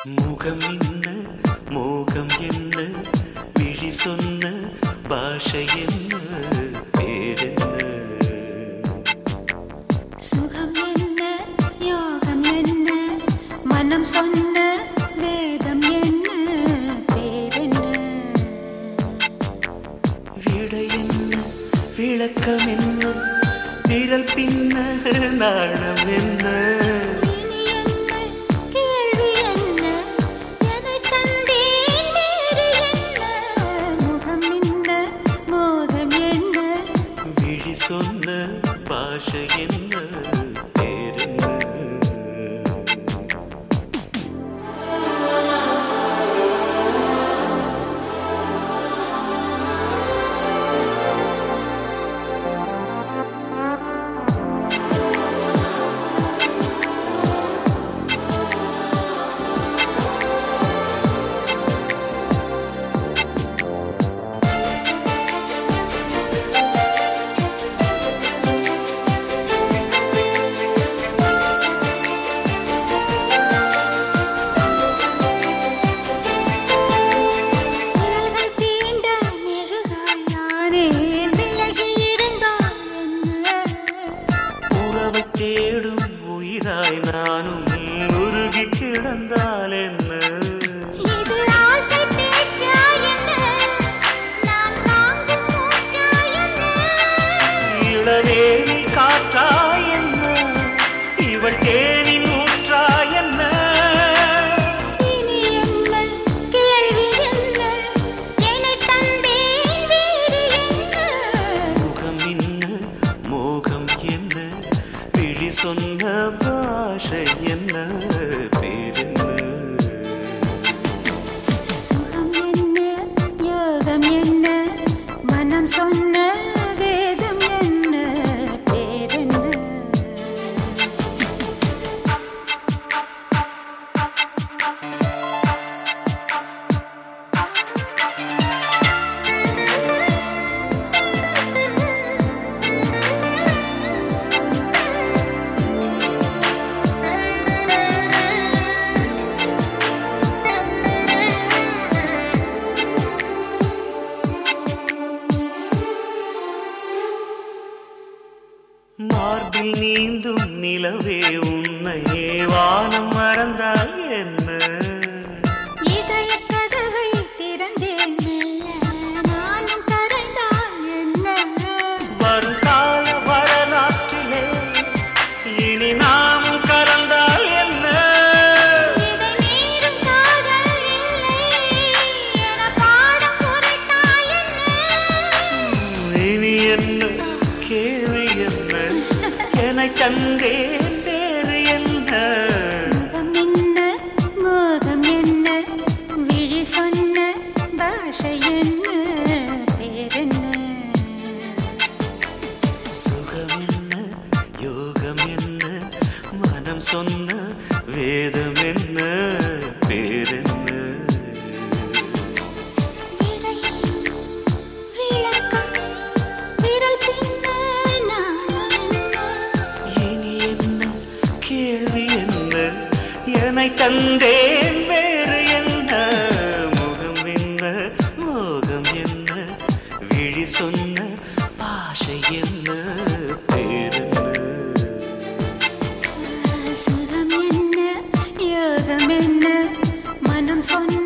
முகம் என்ன மோகம் என்ன விழி சொன்ன பாஷை என்ன பேரென்ன சுகம் என்ன யோகம் என்ன மனம் சொன்ன வேதம் என்ன பேரென்ன விடை என்ன விளக்கம் என்ன விரல் பின்ன நாணம் என்ன இனி என்ன கேள்வி என்ன எனை தந்தேன் வேறு என்ன முகம் என்ன மோகம் என்ன விழி சொன்ன பாஷை என்ன பேரென்ன விரல்கள் தீண்ட மெழுகாயானே விலகி இருந்தால் என்ன உறவை தேடும் உயிராய் நானும் உருகி கிடந்தால் என்ன இது ஆசை பேச்சா என்ன நான் தாங்கும் மூச்சா என்ன இளநேரில் காற்றா என்ன இவள் தேனின் ஊற்றா என்ன இனி என்ன கேள்வி என்ன என்னை தந்தேன் வேறு என்ன முகம் என்ன மோகம் என்ன விழி சொன்ன பாஷை என்ன பேரென்ன சுகம் என்ன யோகம் என்ன மனம் சொன்ன வேதம் என்ன பேரென்ன மார்பில் நீந்தும் நிலவே உன்னையே வானம் மறந்தால் என்ன இதயக் கதவை திறந்தேன் மெல்ல நானும் கரைந்தால் என்ன வருங்கால வரலாற்றிலே இனி நாமும் கலந்தால் என்ன இதை மீறும் காதல் இல்லை என பாடம் குறைத்தால் என்ன இனி என்ன கேள்வி என்ன என தந்தேன் வேறு என்ன முகம் என்ன மோகம் என்ன விழி சொன்ன பாஷை என்ன பேரென்ன சுகம் என்ன யோகம் என்ன மனம் சொன்ன வேதம் என்ன பேரென்ன விடை விளக்கம் விரல் பின்ன நாணம் என்ன இனி என்ன கேள்வி என்ன என்னை தந்தேன் வேறு என்ன முகம் என்ன மோகம் என்ன விழி சொன்ன பாஷை என்ன பேரென்ன சுகம் என்ன யோகம் என்ன மனம் சொன்ன